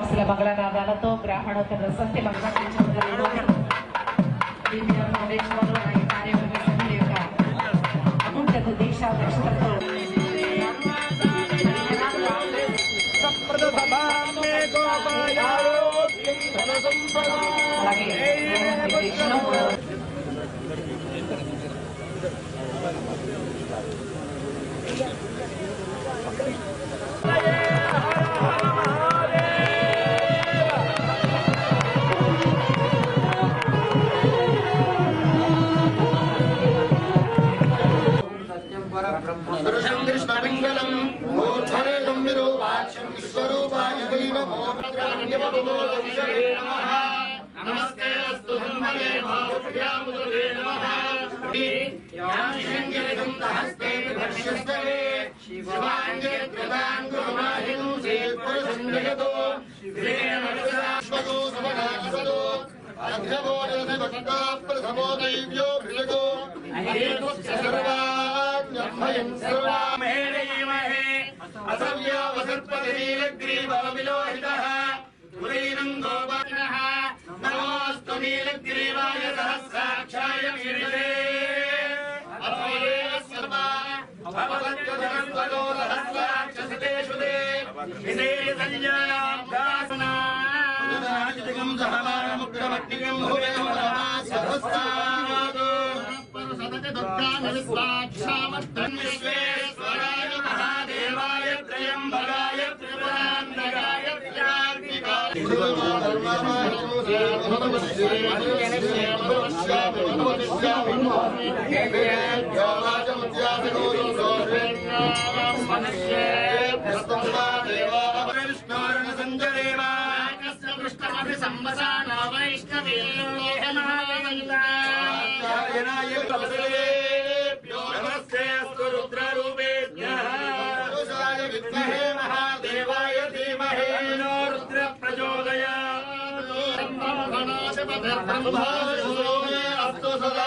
బాక్సుల మంగళనాదాలతో బ్రాహ్మణోత్తర సంతి మంగళించడం India foundation వారు అలాగే కార్యవర్గ సభ్యుల యొక్క అకుంఠ దీక్షా దక్షతతో అలాగే దీక్షలో పురుషం కృష్ణపింగళం మూర్ధనేదం విరూపాక్షం విశ్వరూపాయ వై నమో నమస్తే అస్తు ధన్మనే భావ్యాముదే నమః యామిషంగిరికం హస్తే భక్ష్యస్తే శివాంగే ప్రదాన్ గురుమాహిం పురుషం జగతో శ్రీమదో సమనాసదో అధ్యమోదయ భక్తా ప్రథమో దైవ్యో భృగో సర్వాణ్యమయం సర్వా असव्यावसर्पतिनीलग्रीवविलोहितः पुरैनम् गोपानः नमोऽस्तु नीलग्रीवाय सहस्राक्षाय मीडे अथोये सर्वा भवद्गतगन्त्वतो सहस्राक्षसतेषु ते विशेष संज्ञानाम् दासना राजतिकम् सहमानमुग्रमग्निकम् भूयम् सहस्रादो सतत दुर्गामविस्वाक्षामत्तन् विश्वेश्वराय महादेवाय त्र्यम्बकाय त्रिपुरान्तकाय నమస్తే అస్తు రుద్రరూపేభ్యః విద్మహే మహాదేవాయ ధీమహి రుద్ర ప్రచోదయాత్ అస్తు సదా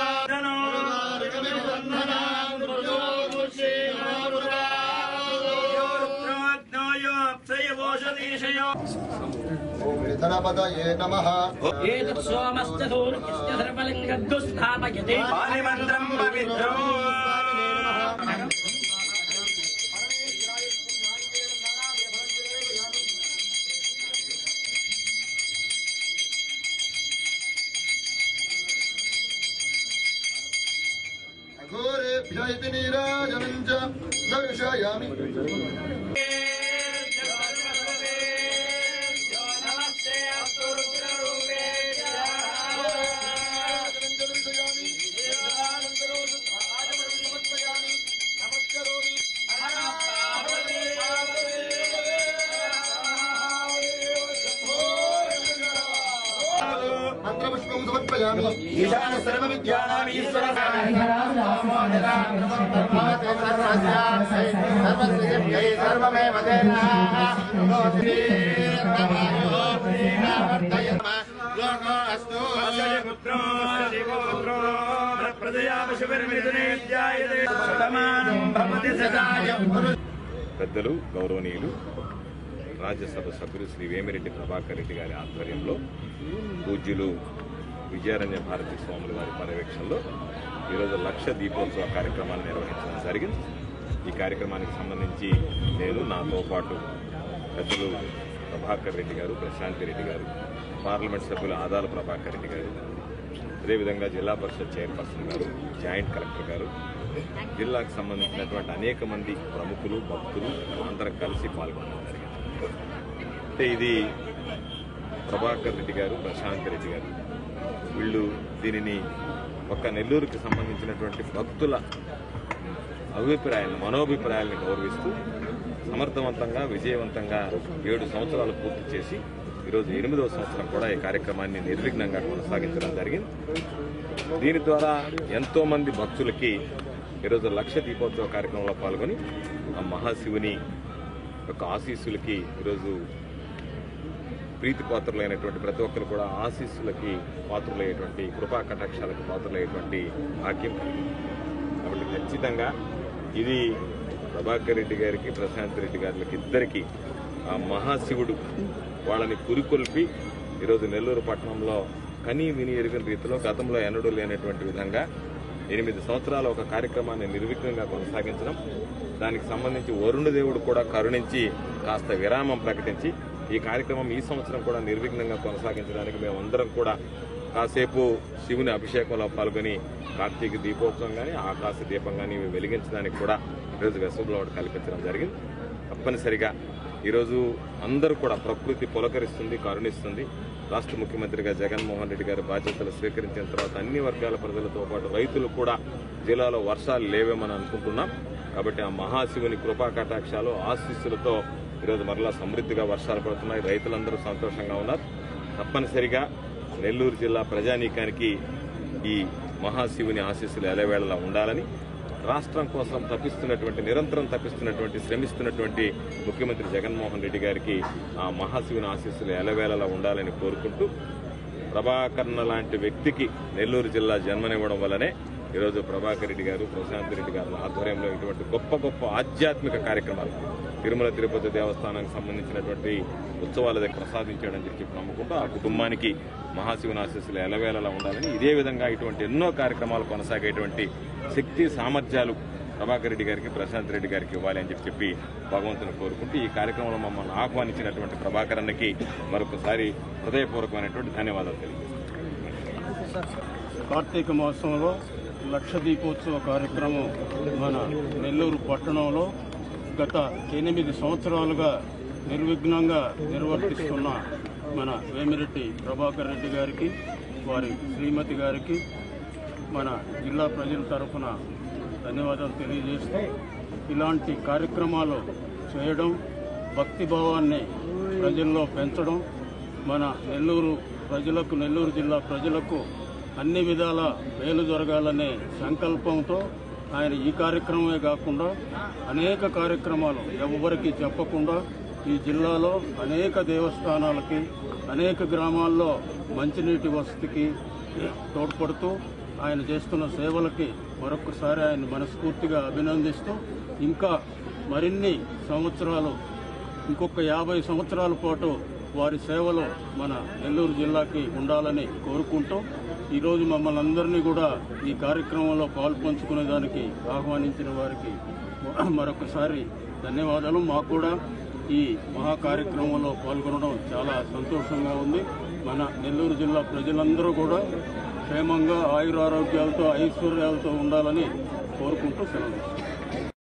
వితనపదయే నమః ఏతత్సోమశ్చ సూర్యశ్చ సర్వలింగద్దుస్థాపయతే పానిమంత్రం పవిత్రో అఘోరేభ్య ఇతి నీరాజనం చ దర్శయామి నమస్తే అస్తు మంత్రపుష్పం సమర్పయామి ఈశాన సర్వ విద్యానాం ఈశ్వర హరిహరాజుల ఆశీస్సులు సర్వమేవ అస్తు పెద్దలు గౌరవనీయులు రాజ్యసభ సభ్యులు శ్రీ వేమిరెడ్డి ప్రభాకర్ రెడ్డి గారి ఆధ్వర్యంలో పూజ్యులు విజయారణ్య భారతి స్వాముల వారి పర్యవేక్షణలో ఈరోజు లక్ష దీపోత్సవ కార్యక్రమాన్ని నిర్వహించడం జరిగింది ఈ కార్యక్రమానికి సంబంధించి నేను నాతో పాటు పెద్దలు ప్రభాకర్ రెడ్డి గారు ప్రశాంతి రెడ్డి గారు పార్లమెంట్ సభ్యులు ఆదాల ప్రభాకర్ రెడ్డి గారు అదేవిధంగా జిల్లా పరిషత్ చైర్పర్సన్ గారు జాయింట్ కలెక్టర్ గారు జిల్లాకు సంబంధించినటువంటి అనేక మంది ప్రముఖులు భక్తులు అందరం కలిసి పాల్గొనడం జరిగింది అంటే ఇది ప్రభాకర్ రెడ్డి గారు ప్రశాంత్ రెడ్డి గారు వీళ్ళు దీనిని ఒక్క నెల్లూరుకి సంబంధించినటువంటి భక్తుల అభిప్రాయాలను మనోభిప్రాయాలను గౌరవిస్తూ సమర్థవంతంగా విజయవంతంగా ఏడు సంవత్సరాలు పూర్తి చేసి ఈరోజు ఎనిమిదవ సంవత్సరం కూడా ఈ కార్యక్రమాన్ని నిర్విఘ్నంగా కొనసాగించడం జరిగింది దీని ద్వారా ఎంతో మంది భక్తులకి ఈరోజు లక్ష దీపోత్సవ కార్యక్రమంలో పాల్గొని ఆ మహాశివుని యొక్క ఆశీస్సులకి ఈరోజు ప్రీతిపాత్రులైనటువంటి ప్రతి ఒక్కరు కూడా ఆశీస్సులకి పాత్రులయ్యేటువంటి కృపా కటాక్షాలకు పాత్రులయ్యేటువంటి భాగ్యం కలిగింది కాబట్టి ఖచ్చితంగా ఇది ప్రభాకర్ రెడ్డి గారికి ప్రశాంత్ రెడ్డి గారికి ఇద్దరికి ఆ మహాశివుడు వాళ్ళని పురికొల్పి ఈరోజు నెల్లూరు పట్టణంలో కనీ విని ఎరుగని రీతిలో గతంలో ఎన్నడూ లేనటువంటి విధంగా ఎనిమిది సంవత్సరాల ఒక కార్యక్రమాన్ని నిర్విఘ్నంగా కొనసాగించడం దానికి సంబంధించి వరుణ దేవుడు కూడా కరుణించి కాస్త విరామం ప్రకటించి ఈ కార్యక్రమం ఈ సంవత్సరం కూడా నిర్విఘ్నంగా కొనసాగించడానికి మేమందరం కూడా కాసేపు శివుని అభిషేకంలో పాల్గొని కార్తీక దీపోత్సవం కానీ ఆకాశ దీపం కానీ ఇవి వెలిగించడానికి కూడా ఈరోజు వెసులులో కల్పించడం జరిగింది తప్పనిసరిగా ఈరోజు అందరూ కూడా ప్రకృతి పులకరిస్తుంది కరుణిస్తుంది రాష్ట్ర ముఖ్యమంత్రిగా జగన్మోహన్ రెడ్డి గారి బాధ్యతలు స్వీకరించిన తర్వాత అన్ని వర్గాల ప్రజలతో పాటు రైతులు కూడా జిల్లాలో వర్షాలు లేవేమని అనుకుంటున్నాం కాబట్టి ఆ మహాశివుని కృపా కటాక్షాలు ఆశీస్సులతో ఈరోజు మరలా సమృద్ధిగా వర్షాలు పడుతున్నాయి రైతులందరూ సంతోషంగా ఉన్నారు తప్పనిసరిగా నెల్లూరు జిల్లా ప్రజానీకానికి ఈ మహాశివుని ఆశీస్సులు ఎలవేళలా ఉండాలని రాష్ట్రం కోసం తప్పిస్తున్నటువంటి నిరంతరం తప్పిస్తున్నటువంటి శ్రమిస్తున్నటువంటి ముఖ్యమంత్రి జగన్మోహన్ రెడ్డి గారికి ఆ మహాశివుని ఆశీస్సులు ఎలవేళలా ఉండాలని కోరుకుంటూ ప్రభాకర్ణ లాంటి వ్యక్తికి నెల్లూరు జిల్లా జన్మనివ్వడం వల్లనే ఈరోజు ప్రభాకర్ రెడ్డి గారు ప్రశాంత్ రెడ్డి గారి ఆధ్వర్యంలో ఇటువంటి గొప్ప గొప్ప ఆధ్యాత్మిక కార్యక్రమాలు తిరుమల తిరుపతి దేవస్థానానికి సంబంధించినటువంటి ఉత్సవాల దగ్గర ప్రసాదించాడని చెప్పి నమ్ముకుంటూ ఆ కుటుంబానికి మహాశివుని ఆశీస్సులు ఎలవేళలా ఉండాలని ఇదే విధంగా ఇటువంటి ఎన్నో కార్యక్రమాలు కొనసాగేటువంటి శక్తి సామర్థ్యాలు ప్రభాకర్ రెడ్డి గారికి ప్రశాంత్ రెడ్డి గారికి ఇవ్వాలి అని చెప్పి చెప్పి భగవంతుని కోరుకుంటూ ఈ కార్యక్రమంలో మమ్మల్ని ఆహ్వానించినటువంటి ప్రభాకర్ అన్నకి మరొకసారి హృదయపూర్వకమైనటువంటి ధన్యవాదాలు తెలియజేస్తాను కార్తీక మాసంలో లక్ష దీపోత్సవ కార్యక్రమం మన నెల్లూరు పట్టణంలో గత ఎనిమిది సంవత్సరాలుగా నిర్విఘ్నంగా నిర్వర్తిస్తున్న మన వేమిరెడ్డి ప్రభాకర్ రెడ్డి గారికి వారి శ్రీమతి గారికి మన జిల్లా ప్రజల తరఫున ధన్యవాదాలు తెలియజేస్తూ ఇలాంటి కార్యక్రమాలు చేయడం భక్తిభావాన్ని ప్రజల్లో పెంచడం మన నెల్లూరు ప్రజలకు నెల్లూరు జిల్లా ప్రజలకు అన్ని విధాల మేలు జరగాలనే సంకల్పంతో ఆయన ఈ కార్యక్రమమే కాకుండా అనేక కార్యక్రమాలు ఎవరికి చెప్పకుండా ఈ జిల్లాలో అనేక దేవస్థానాలకి అనేక గ్రామాల్లో మంచినీటి వసతికి తోడ్పడుతూ ఆయన చేస్తున్న సేవలకి మరొకసారి ఆయన మనస్ఫూర్తిగా అభినందిస్తూ ఇంకా మరిన్ని సంవత్సరాలు ఇంకొక యాభై సంవత్సరాల పాటు వారి సేవలు మన నెల్లూరు జిల్లాకి ఉండాలని కోరుకుంటూ ఈరోజు మమ్మల్ని అందరినీ కూడా ఈ కార్యక్రమంలో పాల్పంచుకునే దానికి ఆహ్వానించిన వారికి మరొకసారి ధన్యవాదాలు మాకు కూడా ఈ మహా కార్యక్రమంలో పాల్గొనడం చాలా సంతోషంగా ఉంది మన నెల్లూరు జిల్లా ప్రజలందరూ కూడా క్షేమంగా ఆయురారోగ్యాలతో ఐశ్వర్యాలతో ఉండాలని కోరుకుంటూ సెలవు తీసుకుంటున్నాను.